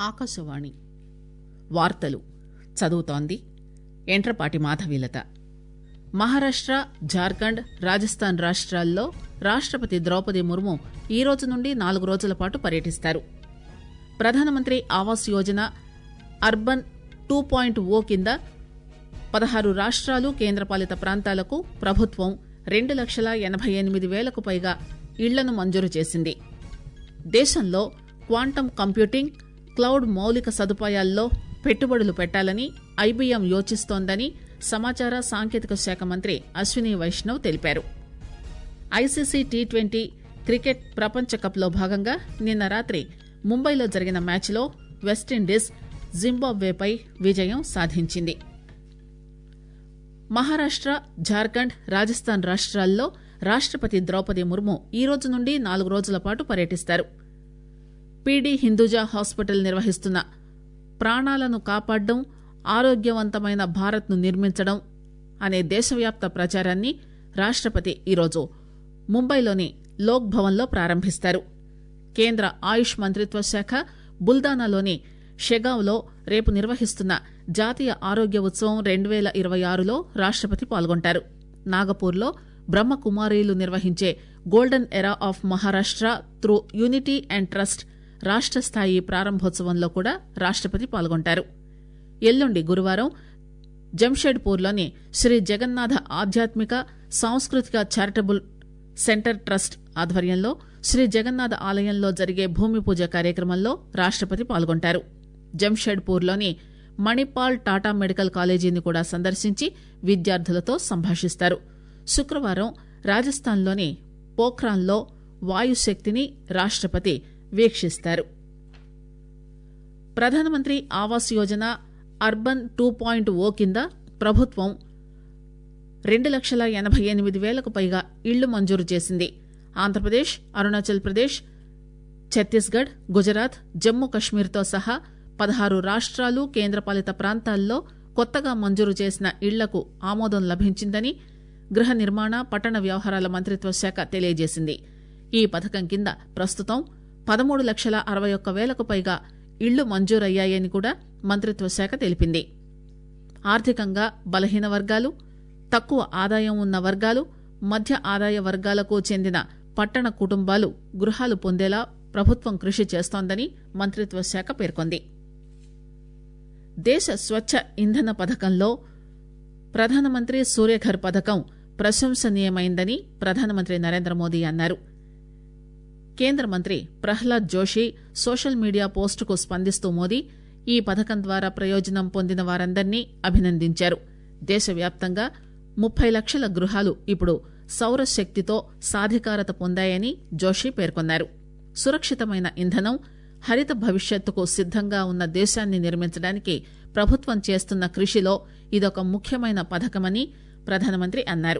ఆకాశవాణి వార్తలు చదువుతోంది ఎంట్రపాటి మాధవీలత మహారాష్ట జార్ఖండ్ రాజస్థాన్ రాష్ట్రాల్లో రాష్టపతి ద్రౌపది ముర్ము ఈ రోజు నుండి నాలుగు రోజుల పాటు పర్యటిస్తారు ప్రధానమంత్రి Awas Yojana urban two point O కింద పదహారు రాష్ట్రాలు కేంద్రపాలిత ప్రాంతాలకు ప్రభుత్వం రెండు లక్షల ఎనబై ఎనిమిది వేలకు పైగా ఇళ్లను మంజూరు చేసింది దేశంలో క్వాంటం కంప్యూటింగ్ క్లౌడ్ మౌలిక సదుపాయాల్లో పెట్టుబడులు పెట్టాలని ఐబీఎం యోచిస్తోందని సమాచార సాంకేతిక శాఖ మంత్రి అశ్విని వైష్ణవ్ తెలిపారు ఐసీసీ టీ ట్వంటీ క్రికెట్ ప్రపంచ కప్లో భాగంగా నిన్న రాత్రి ముంబైలో జరిగిన మ్యాచ్లో వెస్టిండీస్ జింబాబ్వేపై విజయం సాధించింది మహారాష్ట జార్ఖండ్ రాజస్థాన్ రాష్ట్రాల్లో రాష్టపతి ద్రౌపది ముర్ము ఈ రోజు నుండి నాలుగు రోజుల పాటు పర్యటిస్తారు పీడీ హిందూజా హాస్పిటల్ నిర్వహిస్తున్న ప్రాణాలను కాపాడడం ఆరోగ్యవంతమైన భారత్ను నిర్మించడం అనే దేశవ్యాప్త ప్రచారాన్ని రాష్టపతి ఈరోజు ముంబైలోని లోక్ భవన్లో ప్రారంభిస్తారు కేంద్ర ఆయుష్ మంత్రిత్వ శాఖ బుల్దానాలోని షెగావ్లో రేపు నిర్వహిస్తున్న జాతీయ ఆరోగ్య ఉత్సవం రెండు పేల ఇరవై ఆరులో రాష్టపతి పాల్గొంటారు నాగపూర్లో బ్రహ్మకుమారీలు నిర్వహించే golden era of Maharashtra through unity and trust రాష్ట స్థాయి ప్రారంభోత్సవంలో కూడా రాష్టపతి పాల్గొంటారు ఎల్లుండి గురువారం జంషెడ్పూర్లోని శ్రీ జగన్నాథ ఆధ్యాత్మిక సాంస్కృతిక చారిటబుల్ సెంటర్ ట్రస్ట్ ఆధ్వర్యంలో శ్రీ జగన్నాథ ఆలయంలో జరిగే భూమి పూజ కార్యక్రమంలో రాష్టపతి పాల్గొంటారు జంషెడ్పూర్లోని మణిపాల్ టాటా మెడికల్ కాలేజీని కూడా సందర్శించి విద్యార్థులతో సంభాషిస్తారు శుక్రవారం రాజస్థాన్లోని పోఖ్రాన్లో వాయుశక్తిని రాష్టపతి వీక్షిస్తారు ప్రధానమంత్రి Awas Yojana urban two point O కింద ప్రభుత్వం రెండు లక్షల ఎనబై ఎనిమిది వేలకు పైగా ఇళ్లు మంజూరు చేసింది ఆంధ్రప్రదేశ్ అరుణాచల్ ప్రదేశ్ ఛత్తీస్గఢ్ గుజరాత్ జమ్మూ కశ్మీర్తో సహా పదహారు రాష్ట్రాలు కేంద్రపాలిత ప్రాంతాల్లో కొత్తగా మంజూరు చేసిన ఇళ్లకు ఆమోదం లభించిందని గృహ నిర్మాణ పట్టణ వ్యవహారాల మంత్రిత్వ శాఖ తెలియజేసింది ఈ పథకం కింద ప్రస్తుతం పదమూడు లక్షల అరవై ఒక్క వేలకు పైగా ఇళ్లు మంజూరయ్యాయని కూడా మంత్రిత్వ శాఖ తెలిపింది ఆర్థికంగా బలహీన వర్గాలు తక్కువ ఆదాయం ఉన్న వర్గాలు మధ్య ఆదాయ వర్గాలకు చెందిన పట్టణ కుటుంబాలు గృహాలు పొందేలా ప్రభుత్వం కృషి చేస్తోందని మంత్రిత్వ శాఖ పేర్కొంది దేశ స్వచ్ఛ ఇంధన పథకంలో ప్రధానమంత్రి సూర్యఘర్ పథకం ప్రశంసనీయమైందని ప్రధానమంత్రి నరేంద్ర మోదీ అన్నారు కేంద్ర మంత్రి ప్రహ్లాద్ జోషి సోషల్ మీడియా పోస్టుకు స్పందిస్తూ మోదీ ఈ పథకం ద్వారా ప్రయోజనం పొందిన వారందరినీ అభినందించారు దేశవ్యాప్తంగా ముప్పై లక్షల గృహాలు ఇప్పుడు సౌరశక్తితో సాధికారత పొందాయని జోషి పేర్కొన్నారు సురక్షితమైన ఇంధనం హరిత భవిష్యత్తుకు సిద్దంగా ఉన్న దేశాన్ని నిర్మించడానికి ప్రభుత్వం చేస్తున్న కృషిలో ఇదొక ముఖ్యమైన పథకమని ప్రధానమంత్రి అన్నారు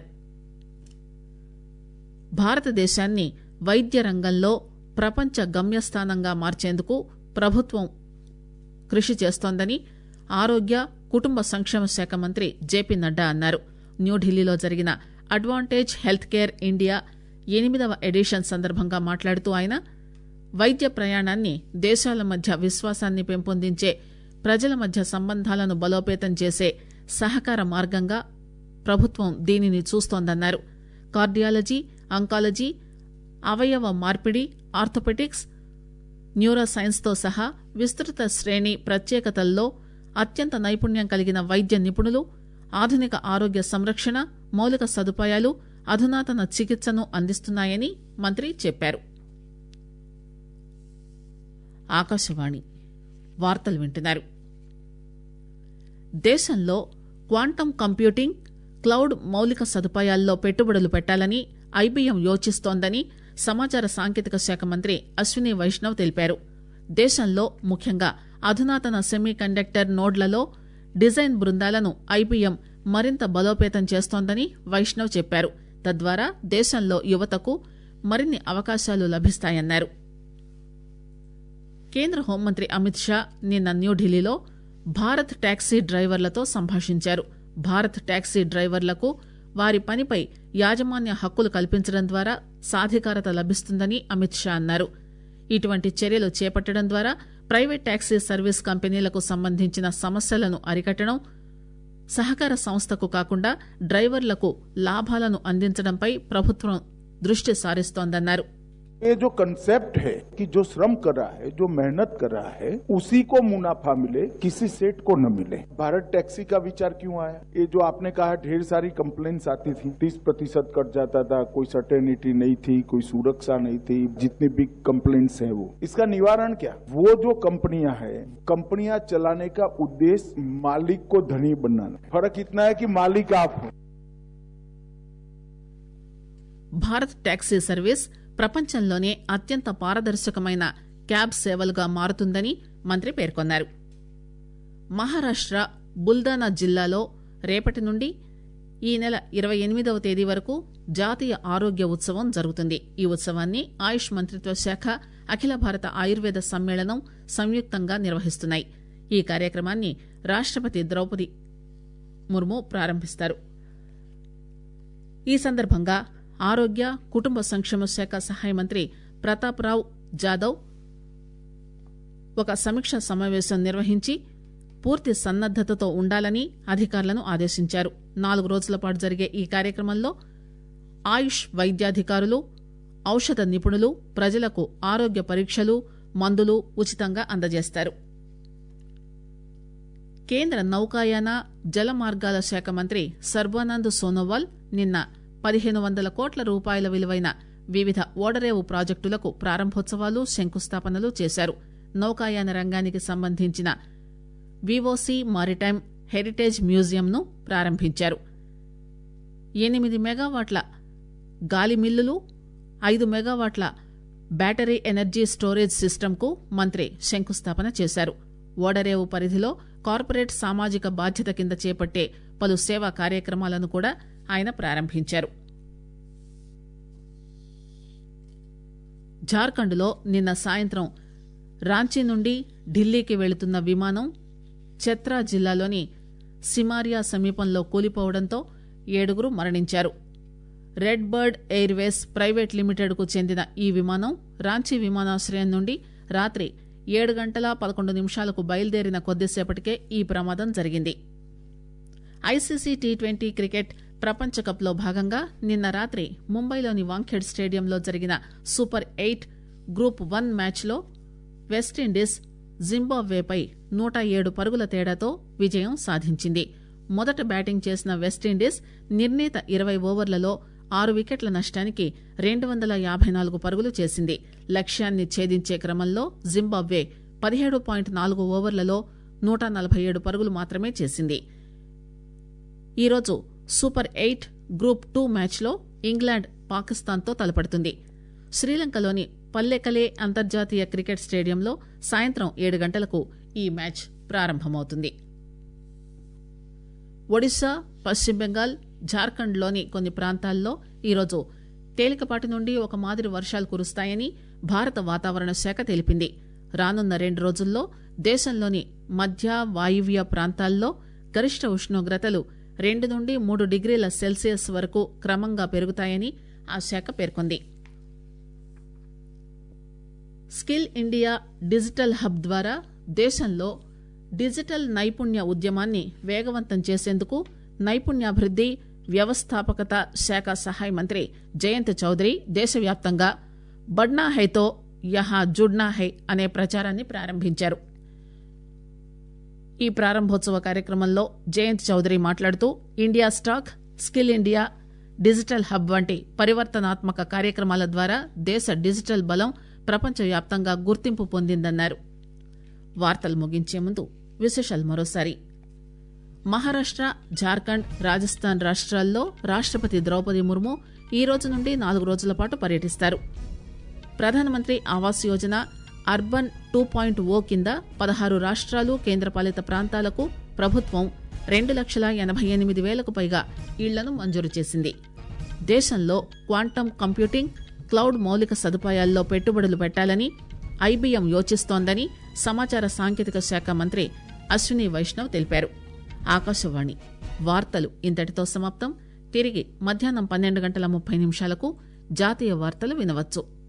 భారతదేశాన్ని వైద్య రంగంలో ప్రపంచ గమ్యస్థానంగా మార్చేందుకు ప్రభుత్వం కృషి చేస్తోందని ఆరోగ్య కుటుంబ సంక్షేమ శాఖ మంత్రి జేపీ నడ్డా అన్నారు న్యూఢిల్లీలో జరిగిన అడ్వాంటేజ్ హెల్త్ కేర్ ఇండియా ఎనిమిదవ ఎడిషన్ సందర్భంగా మాట్లాడుతూ ఆయన వైద్య ప్రయాణాన్ని దేశాల మధ్య విశ్వాసాన్ని పెంపొందించే ప్రజల మధ్య సంబంధాలను బలోపేతం చేసే సహకార మార్గంగా ప్రభుత్వం దీనిని చూస్తోందన్నారు కార్డియాలజీ అంకాలజీ అవయవ మార్పిడి ఆర్థోపెటిక్స్ న్యూరో సైన్స్తో సహా విస్తృత శ్రేణి ప్రత్యేకతల్లో అత్యంత నైపుణ్యం కలిగిన వైద్య నిపుణులు ఆధునిక ఆరోగ్య సంరక్షణ మౌలిక సదుపాయాలు అధునాతన చికిత్సను అందిస్తున్నాయని మంత్రి చెప్పారు ఆకాశవాణి వార్తలు వింటున్నారు దేశంలో క్వాంటం కంప్యూటింగ్ క్లౌడ్ మౌలిక సదుపాయాల్లో పెట్టుబడులు పెట్టాలని ఐబీఎం యోచిస్తోందని సమాచార సాంకేతిక శాఖ మంత్రి అశ్విని వైష్ణవ్ తెలిపారు దేశంలో ముఖ్యంగా అధునాతన సెమీ కండక్టర్ నోడ్లలో డిజైన్ బృందాలను ఐబీఎం మరింత బలోపేతం చేస్తోందని వైష్ణవ్ చెప్పారు తద్వారా దేశంలో యువతకు మరిన్ని అవకాశాలు లభిస్తాయన్నారు కేంద్ర హోంమంత్రి అమిత్ షా నిన్న న్యూఢిల్లీలో భారత్ టాక్సీ డ్రైవర్లతో సంభాషించారు భారత్ టాక్సీ డ్రైవర్లకు వారి పనిపై యాజమాన్య హక్కులు కల్పించడం ద్వారా సాధికారత లభిస్తుందని అమిత్ షా అన్నారు ఇటువంటి చర్యలు చేపట్టడం ద్వారా ప్రైవేట్ టాక్సీ సర్వీస్ కంపెనీలకు సంబంధించిన సమస్యలను అరికట్టడం సహకార సంస్థకు కాకుండా డ్రైవర్లకు లాభాలను అందించడంపై ప్రభుత్వం దృష్టి సారిస్తోందన్నారు ये जो कंसेप्ट है कि जो श्रम कर रहा है जो मेहनत कर रहा है उसी को मुनाफा मिले किसी सेठ को न मिले भारत टैक्सी का विचार क्यों आया ये जो आपने कहा ढेर सारी कंप्लेन्स आती थी तीस प्रतिशत कट जाता था कोई सर्टेनिटी नहीं थी कोई सुरक्षा नहीं थी जितनी भी कंप्लेन्स है वो इसका निवारण क्या वो जो कंपनियां हैं कंपनियां चलाने का उद्देश्य मालिक को धनी बनाना फर्क इतना है कि मालिक आप हो భారత్ టాక్సీ సర్వీస్ ప్రపంచంలోనే అత్యంత పారదర్శకమైన క్యాబ్ సేవలుగా మారుతుందని మంత్రి పేర్కొన్నారు మహారాష్ట బుల్దానా జిల్లాలో రేపటి నుండి ఈ నెల ఇరవై ఎనిమిదవ తేదీ వరకు జాతీయ ఆరోగ్య ఉత్సవం జరుగుతుంది ఈ ఉత్సవాన్ని ఆయుష్ మంత్రిత్వ శాఖ అఖిల భారత ఆయుర్వేద సమ్మేళనం సంయుక్తంగా నిర్వహిస్తున్నాయి ఈ కార్యక్రమాన్ని రాష్టపతి ద్రౌపది ముర్ము ప్రారంభిస్తారు ఈ సందర్భంగా ఆరోగ్య కుటుంబ సంక్షేమ శాఖ సహాయ మంత్రి ప్రతాప్ రావ్ జాదవ్ ఒక సమీక్ష సమావేశం నిర్వహించి పూర్తి సన్నద్దతతో ఉండాలని అధికారులను ఆదేశించారు నాలుగు రోజుల పాటు జరిగే ఈ కార్యక్రమంలో ఆయుష్ వైద్యాధికారులు ఔషధ నిపుణులు ప్రజలకు ఆరోగ్య పరీక్షలు మందులు ఉచితంగా అందజేస్తారు కేంద్ర నౌకాయాన జల మార్గాల శాఖ మంత్రి సర్బానంద్ సోనోవాల్ నిన్న పదిహేను వందల కోట్ల రూపాయల విలువైన వివిధ ఓడరేవు ప్రాజెక్టులకు ప్రారంభోత్సవాలు శంకుస్థాపనలు చేశారు నౌకాయాన రంగానికి సంబంధించిన వివోసి మారిటైమ్ హెరిటేజ్ మ్యూజియంను ప్రారంభించారు ఎనిమిది మెగావాట్ల గాలి మిల్లులు ఐదు మెగావాట్ల బ్యాటరీ ఎనర్జీ స్టోరేజ్ సిస్టంకు మంత్రి శంకుస్థాపన చేశారు ఓడరేవు పరిధిలో కార్పొరేట్ సామాజిక బాధ్యత కింద చేపట్టే పలు సేవా కార్యక్రమాలను కూడా ఆయన ప్రారంభించారు జార్ఖండ్లో నిన్న సాయంత్రం రాంచీ నుండి ఢిల్లీకి వెళుతున్న విమానం చత్రా జిల్లాలోని సిమారియా సమీపంలో కూలిపోవడంతో ఏడుగురు మరణించారు రెడ్ బర్డ్ ఎయిర్వేస్ ప్రైవేట్ లిమిటెడ్కు చెందిన ఈ విమానం రాంచీ విమానాశ్రయం నుండి రాత్రి ఏడు గంటల పదకొండు నిమిషాలకు బయలుదేరిన కొద్దిసేపటికే ఈ ప్రమాదం జరిగింది ఐసీసీ టీ ట్వంటీ క్రికెట్ ప్రపంచ కప్లో భాగంగా నిన్న రాత్రి ముంబైలోని వాంఖేడ్ స్టేడియంలో జరిగిన సూపర్ ఎయిట్ గ్రూప్ వన్ మ్యాచ్లో వెస్టిండీస్ జింబాబ్వేపై నూట ఏడు పరుగుల తేడాతో విజయం సాధించింది మొదట బ్యాటింగ్ చేసిన వెస్టిండీస్ నిర్ణీత ఇరవై ఓవర్లలో ఆరు వికెట్ల నష్టానికి రెండు వందల యాభై నాలుగు పరుగులు చేసింది లక్ష్యాన్ని ఛేదించే క్రమంలో జింబాబ్వే పదిహేడు పాయింట్ నాలుగు ఓవర్లలో నూట నలభై ఏడు పరుగులు మాత్రమే చేసింది ఈరోజు సూపర్ ఎయిట్ గ్రూప్ టూ మ్యాచ్లో ఇంగ్లాండ్ పాకిస్తాన్తో తలపడుతుంది శ్రీలంకలోని పల్లెకలే అంతర్జాతీయ క్రికెట్ స్టేడియంలో సాయంత్రం ఏడు గంటలకు ఈ మ్యాచ్ ప్రారంభమవుతుంది ఒడిశా పశ్చిమ బెంగాల్ జార్ఖండ్లోని కొన్ని ప్రాంతాల్లో ఈరోజు తేలికపాటి నుండి ఒక మాదిరి వర్షాలు కురుస్తాయని భారత వాతావరణ శాఖ తెలిపింది రానున్న రెండు రోజుల్లో దేశంలోని మధ్య వాయువ్య ప్రాంతాల్లో గరిష్ట ఉష్ణోగ్రతలు రెండు నుండి మూడు డిగ్రీల సెల్సియస్ వరకు క్రమంగా పెరుగుతాయని ఆ శాఖ పేర్కొంది స్కిల్ ఇండియా డిజిటల్ హబ్ ద్వారా దేశంలో డిజిటల్ నైపుణ్య ఉద్యమాన్ని వేగవంతం చేసేందుకు నైపుణ్యాభివృద్ది వ్యవస్థాపకత శాఖ సహాయ మంత్రి జయంత్ చౌదరి దేశవ్యాప్తంగా బడ్నా హైతో యహా జుడ్నా హై అనే ప్రచారాన్ని ప్రారంభించారు ఈ ప్రారంభోత్సవ కార్యక్రమంలో జయంత్ చౌదరి మాట్లాడుతూ India stack skill India digital hub వంటి పరివర్తనాత్మక కార్యక్రమాల ద్వారా దేశ డిజిటల్ బలం ప్రపంచవ్యాప్తంగా గుర్తింపు పొందిందన్నారు వార్తలు ముగించే ముందు విశేషాలు మరోసారి మహారాష్ట జార్ఖండ్ రాజస్థాన్ రాష్ట్రాల్లో రాష్టపతి ద్రౌపది ముర్ము ఈ రోజు నుండి నాలుగు రోజుల పాటు పర్యటిస్తారు ప్రధానమంత్రి Awas Yojana urban two point O కింద పదహారు రాష్ట్రాలు కేంద్రపాలిత ప్రాంతాలకు ప్రభుత్వం రెండు లక్షల ఎనభై ఎనిమిది వేలకు పైగా ఇళ్లను మంజూరు చేసింది దేశంలో క్వాంటమ్ కంప్యూటింగ్ క్లౌడ్ మౌలిక సదుపాయాల్లో పెట్టుబడులు పెట్టాలని ఐబీఎం యోచిస్తోందని సమాచార సాంకేతిక శాఖ మంత్రి అశ్విని వైష్ణవ్ తెలిపారు ఆకాశవాణి వార్తలు ఇంతటితో సమాప్తం తిరిగి మధ్యాహ్నం పన్నెండు గంటల ముప్పై నిమిషాలకు జాతీయ వార్తలు వినవచ్చు